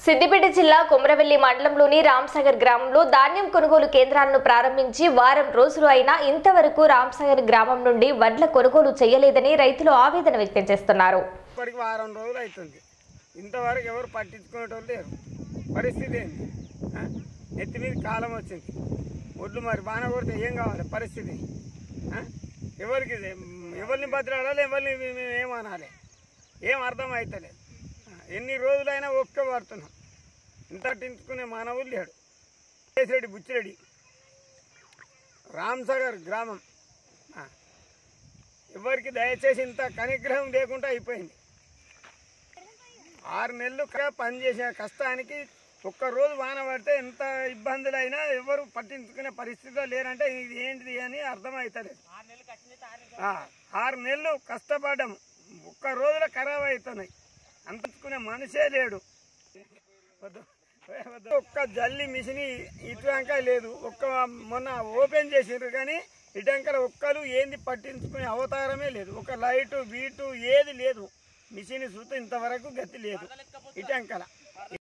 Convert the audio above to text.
సిద్దిపేట జిల్లా కొమరవెల్లి మండలంలోని రామ్సాగర్ గ్రామంలో ధాన్యం కొనుగోలు కేంద్రాలను ప్రారంభించి వారం రోజులు అయినా ఇంతవరకు రామ్సాగర్ గ్రామం నుండి వడ్ల కొనుగోలు చేయలేదని రైతులు ఆవేదన వ్యక్తం చేస్తున్నారు ఇప్పటికి వారం రోజులు అవుతుంది ఇంతవరకు ఎవరు పట్టించుకునేటోళ్ళు లేరు పరిస్థితి ఏంటి ఆ? నెత్తి మీద కాలం వచ్చింది ఒడ్లు మరి బాణ కొడితే ఏం కావాలి పరిస్థితి ఆ? ఎవరికి ఇది? ఎవరిని బతిలాడాలి ఎవరిని మే- మేము ఏమనాలి ఏం అర్థం అవుతలేదు ఆ, ఎన్ని రోజులైనా ఒక్క పడుతున్నాం ఇంత పట్టించుకునే మానవులు లేడు కేసిరెడ్డి బుచ్చిరెడ్డి రామ్సాగర్ గ్రామం ఆ. ఎవరికి దయచేసి ఇంత కనిగ్రహం లేకుండా అయిపోయింది ఆరు నెలలు క- పనిచేసిన కష్టానికి ఒక్క రోజు వాన పడితే ఎంత ఇబ్బందులైనా ఎవరు పట్టించుకునే పరిస్థితిలో లేరంటే ఇది ఏంటిది అని అర్థమవుతలేదు ఆ, ఆరు నెలలు కష్టపడ్డాము ఒక్క రోజులో ఖరాబ్ అవుతున్నాయి అంతకునే మనిషే లేడు వద్దు. వద్దు. ఒక్క జల్లి మిషన్ ఇటువంక లేదు ఒక్క మొన్న ఓపెన్ చేసిండ్రు కానీ ఇటంకల ఒక్కరు ఏంది పట్టించుకునే అవతారమే లేదు ఒక లైటు బీటు ఏది లేదు మిషన్ చూస్తే ఇంతవరకు గతి లేదు ఇటంకల